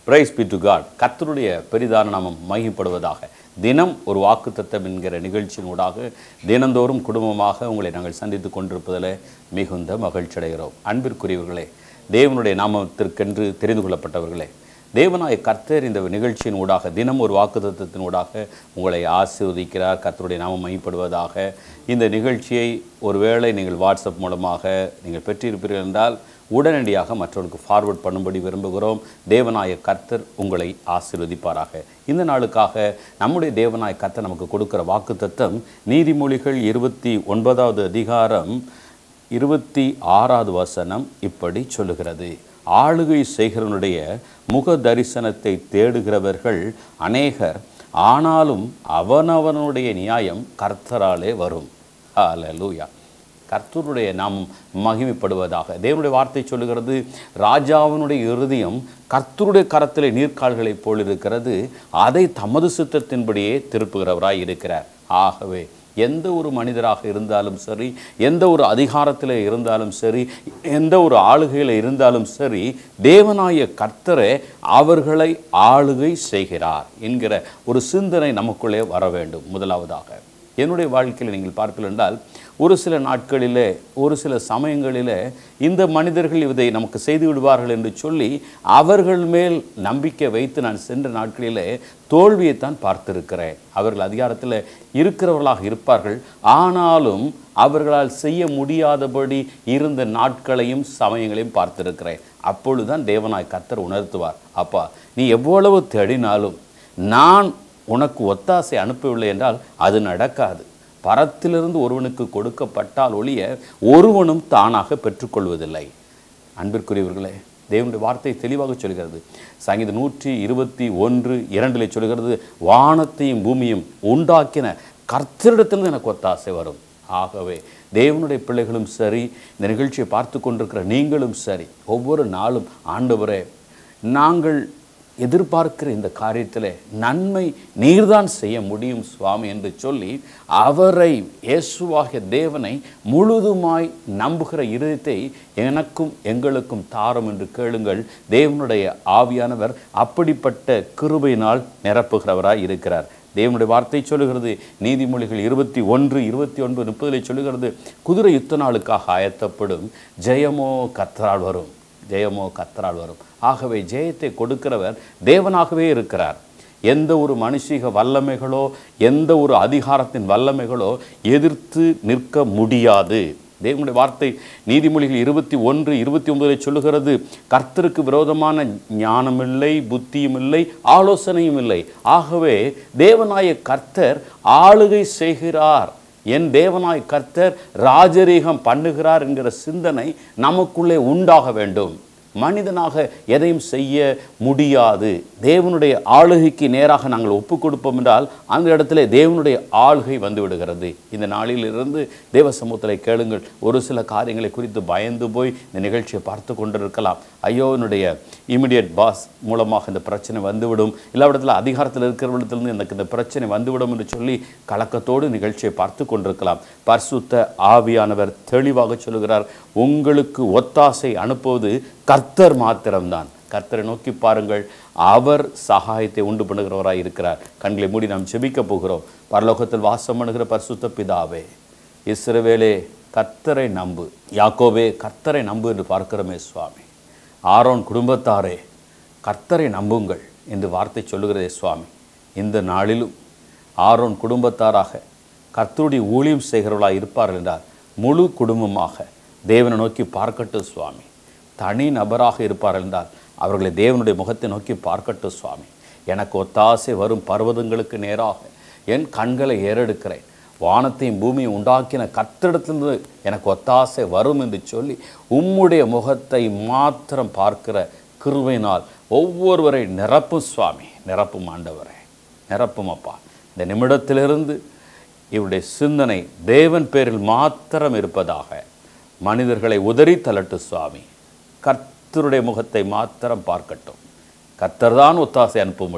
price B to God கர்த்தருடைய பெரிதான நாமம் மகிப்படுவதாக தினம் ஒரு வாக்குத்தத்தம் என்கிற நிகழ்ச்சியினூடாக தினந்தோறும் குடும்பமாக உங்களை நாங்கள் சந்தித்து கொண்டிருப்பதில் மிகுந்த மகிழ்ச்சி அடைகிறோம் அன்பிற்குரியவர்களே தேவனுடைய நாமத்திற்கென்று தெரிந்து கொள்ளப்பட்டவர்களே தேவனாய கர்த்தர் இந்த நிகழ்ச்சியின் ஊடாக தினம் ஒரு வாக்குத்தத்தத்தின் ஊடாக உங்களை ஆசீர்வதிக்கிறார் கர்த்தருடைய நாமம் மையப்படுவதாக இந்த நிகழ்ச்சியை ஒருவேளை நீங்கள் வாட்ஸ்அப் மூலமாக நீங்கள் பெற்றிருப்பீர்கள் என்றால் உடனடியாக மற்றவருக்கு ஃபார்வர்ட் பண்ணும்படி விரும்புகிறோம் தேவனாய கர்த்தர் உங்களை ஆசீர்வதிப்பாராக இந்த நாளுக்காக நம்முடைய தேவனாய கர்த்தர் நமக்கு கொடுக்கிற வாக்குத்தத்தம் நீதிமொழிகள் இருபத்தி ஒன்பதாவது அதிகாரம் இருபத்தி ஆறாவது வசனம் இப்படி சொல்லுகிறது ஆளுகை செய்கிறவனுடைய முக தரிசனத்தை தேடுகிறவர்கள் அநேகர் ஆனாலும் அவனவனுடைய நியாயம் கர்த்தராலே வரும் ஹalleluya கர்த்தருடைய நாம் மகிமைப்படுவதாக தேவனுடைய வார்த்தை சொல்லுகிறது ராஜாவினுடைய இருதயம் கர்த்தருடைய கரத்திலே நீர்க்கால்களைப் போல் இருக்கிறது அதை தமது சித்தத்தின்படியே திருப்புகிறவராய் இருக்கிறார் ஆகவே எந்த ஒரு மனிதராக இருந்தாலும் சரி எந்த ஒரு அதிகாரத்தில் இருந்தாலும் சரி எந்த ஒரு ஆளுகையில் இருந்தாலும் சரி தேவனாய கர்த்தரே அவர்களை ஆளுகை செய்கிறார் என்கிற ஒரு சிந்தனை நமக்குள்ளே வர வேண்டும் முதலாவதாக என்னுடைய வாழ்க்கையில் நீங்கள் பார்ப்பீர்கள் என்றால் ஒரு சில நாட்களிலே ஒரு சில சமயங்களிலே இந்த மனிதர்கள் இதை நமக்கு செய்து விடுவார்கள் என்று சொல்லி அவர்கள் மேல் நம்பிக்கை வைத்து நான் சென்ற நாட்களிலே தோல்வியைத்தான் பார்த்திருக்கிறேன் அவர்கள் அதிகாரத்தில் இருக்கிறவர்களாக இருப்பார்கள் ஆனாலும் அவர்களால் செய்ய முடியாதபடி இருந்த நாட்களையும் சமயங்களையும் பார்த்திருக்கிறேன் அப்பொழுதுதான் தேவனாய் கர்த்தர் உணர்த்துவார் அப்பா நீ எவ்வளவு தேடினாலும் நான் உனக்கு ஒத்தாசை அனுப்பவில்லை என்றால் அது நடக்காது பரத்திலிருந்து ஒருவனுக்கு கொடுக்கப்பட்டால் ஒழிய ஒருவனும் தானாக பெற்றுக்கொள்வதில்லை அன்பிற்குரியவர்களே தேவனுடைய வார்த்தை தெளிவாக சொல்கிறது சங்கீதம் நூற்றி இருபத்தி ஒன்று இரண்டிலே சொல்கிறது வானத்தையும் பூமியும் உண்டாக்கின கர்த்தரிடத்திலிருந்து எனக்கு ஒத்தாசை வரும் ஆகவே தேவனுடைய பிள்ளைகளும் சரி இந்த நிகழ்ச்சியை பார்த்து கொண்டிருக்கிற நீங்களும் சரி ஒவ்வொரு நாளும் ஆண்டவரே நாங்கள் எதிர்பார்க்கிற இந்த காரியத்தில் நன்மை நீர்தான் செய்ய முடியும் சுவாமி என்று சொல்லி அவரை இயேசுவாகிய தேவனை முழுதுமாய் நம்புகிற இருதயத்தை எனக்கும் எங்களுக்கும் தாரும் என்று கேளுங்கள் தேவனுடைய ஆவியானவர் அப்படிப்பட்ட கிருபையினால் நிரப்புகிறவராய் இருக்கிறார் தேவனுடைய வார்த்தை சொல்லுகிறது நீதிமொழிகள் இருபத்தி ஒன்று இருபத்தி ஒன்பது முப்பதில் சொல்லுகிறது குதிரை யுத்த நாளுக்காக ஆயத்தப்படும் ஜெயமோ கத்தரால் வரும் ஜெயமோ கத்தரால் வரும் ஆகவே ஜெயத்தை கொடுக்கிறவர் தேவனாகவே இருக்கிறார் எந்த ஒரு மனுஷிக வல்லமைகளோ எந்த ஒரு அதிகாரத்தின் வல்லமைகளோ எதிர்த்து நிற்க முடியாது தேவனுடைய வார்த்தை நீதிமொழிகள் இருபத்தி ஒன்று இருபத்தி ஒன்பதில் சொல்லுகிறது கர்த்தருக்கு விரோதமான ஞானமில்லை புத்தியும் இல்லை ஆலோசனையும் இல்லை ஆகவே தேவனாய கர்த்தர் ஆளுகை செய்கிறார் என் தேவனாய் கர்த்தர் ராஜரீகம் பண்ணுகிறார் என்கிற சிந்தனை நமக்குள்ளே உண்டாக வேண்டும் மனிதனாக எதையும் செய்ய முடியாது தேவனுடைய ஆளுகைக்கு நேராக நாங்கள் ஒப்பு கொடுப்போம் என்றால் அந்த இடத்துல தேவனுடைய ஆளுகை வந்து விடுகிறது இந்த நாளிலிருந்து தேவ சமூகத்தில் கேளுங்கள் ஒரு சில காரியங்களை குறித்து பயந்து போய் இந்த நிகழ்ச்சியை பார்த்து கொண்டிருக்கலாம் ஐயோ என்னுடைய இமிடியட் பாஸ் மூலமாக இந்த பிரச்சனை வந்துவிடும் இல்லாவிடத்தில் அதிகாரத்தில் இருக்கிறவர்களிடத்திலிருந்து எனக்கு இந்த பிரச்சனை வந்துவிடும் என்று சொல்லி கலக்கத்தோடு நிகழ்ச்சியை பார்த்து கொண்டிருக்கலாம் பரிசுத்த ஆவியானவர் தெளிவாக சொல்கிறார் உங்களுக்கு ஒத்தாசை அனுப்புவது கர்த்தர் மாத்திரம்தான் கர்த்தரை நோக்கி பாருங்கள் அவர் சகாயத்தை உண்டு பண்ணுகிறவராய் இருக்கிறார் கண்களை மூடி நாம் ஜெபிக்க போகிறோம் பரலோகத்தில் வாசம் பண்ணுகிற பரிசுத்த பிதாவே இஸ்ரவேலே கர்த்தரை நம்பு யாக்கோவே கர்த்தரை நம்பு என்று பார்க்கிறோமே சுவாமி ஆரோன் குடும்பத்தாரே கர்த்தரை நம்புங்கள் என்று வார்த்தை சொல்லுகிறதே சுவாமி இந்த நாளிலும் ஆரோன் குடும்பத்தாராக கர்த்தருடைய ஊழியம் செய்கிறவர்களாக இருப்பார்கள் என்றால் முழு குடும்பமாக தேவனை நோக்கி பார்க்கட்டும் சுவாமி தனி நபராக இருப்பார்கள் என்றால் அவர்களை தேவனுடைய முகத்தை நோக்கி பார்க்கட்டும் சுவாமி எனக்கு ஒத்தாசை வரும் பர்வதங்களுக்கு நேராக என் கண்களை ஏறெடுக்கிறேன் வானத்தையும் பூமியும் உண்டாக்கின கத்திடத்திலிருந்து எனக்கு ஒத்தாசை வரும் என்று சொல்லி உம்முடைய முகத்தை மாத்திரம் பார்க்கிற கிருபையினால் ஒவ்வொருவரை நிரப்பும் சுவாமி நிரப்பும் ஆண்டவரே நிரப்பும் அப்பா இந்த நிமிடத்திலிருந்து இவருடைய சிந்தனை தேவன் பேரில் மாத்திரம் இருப்பதாக மனிதர்களை உதறி தள்ளட்டு சுவாமி கர்த்தருடைய முகத்தை மாத்திரம் பார்க்கட்டும் கர்த்தர் தான் ஒத்தாசை அனுப்ப முடியும்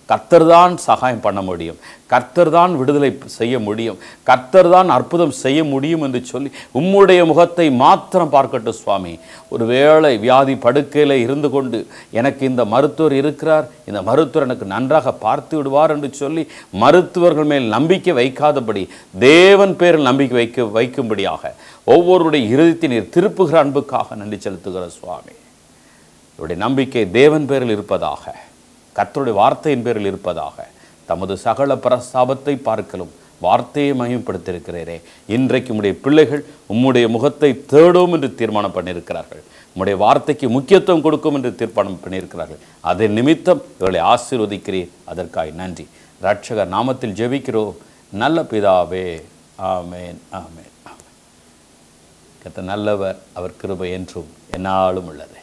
கர்த்தர் தான் சகாயம் பண்ண முடியும் கர்த்தர் தான் விடுதலை செய்ய முடியும் கர்த்தர் தான் அற்புதம் செய்ய முடியும் என்று சொல்லி உம்முடைய முகத்தை மாத்திரம் பார்க்கட்டும் சுவாமி ஒருவேளை வியாதி படுக்கையில் இருந்து கொண்டு எனக்கு இந்த மருத்துவர் இருக்கிறார் இந்த மருத்துவர் எனக்கு நன்றாக பார்த்து விடுவார் என்று சொல்லி மருத்துவர்கள் மேல் நம்பிக்கை வைக்காதபடி தேவன் பேரில் நம்பிக்கை வைக்க வைக்கும்படியாக ஒவ்வொருடைய இருதயத்தை நீர் திருப்புகிற அன்புக்காக நன்றி செலுத்துகிற சுவாமி இவருடைய நம்பிக்கை தேவன் பேரில் இருப்பதாக கர்த்தருடைய வார்த்தையின் பேரில் இருப்பதாக தமது சகல பிரஸ்தாபத்தை பார்க்கலும் வார்த்தையை மகிமைப்படுத்தியிருக்கிறீரே இன்றைக்கு உம்முடைய பிள்ளைகள் உம்முடைய முகத்தை தேடும் என்று தீர்மானம் பண்ணியிருக்கிறார்கள் உம்முடைய வார்த்தைக்கு முக்கியத்துவம் கொடுக்கும் என்று தீர்மானம் பண்ணியிருக்கிறார்கள் அதன் நிமித்தம் இவர்களை ஆசீர்வதிக்கிறீர் அதற்காய் நன்றி ரட்சகர் நாமத்தில் ஜெபிக்கிறோம் நல்ல பிதாவே ஆமேன் ஆமேன் ஆமேன் கத்த நல்லவர் அவர் கிருபை என்றும் என்னாலும் உள்ளது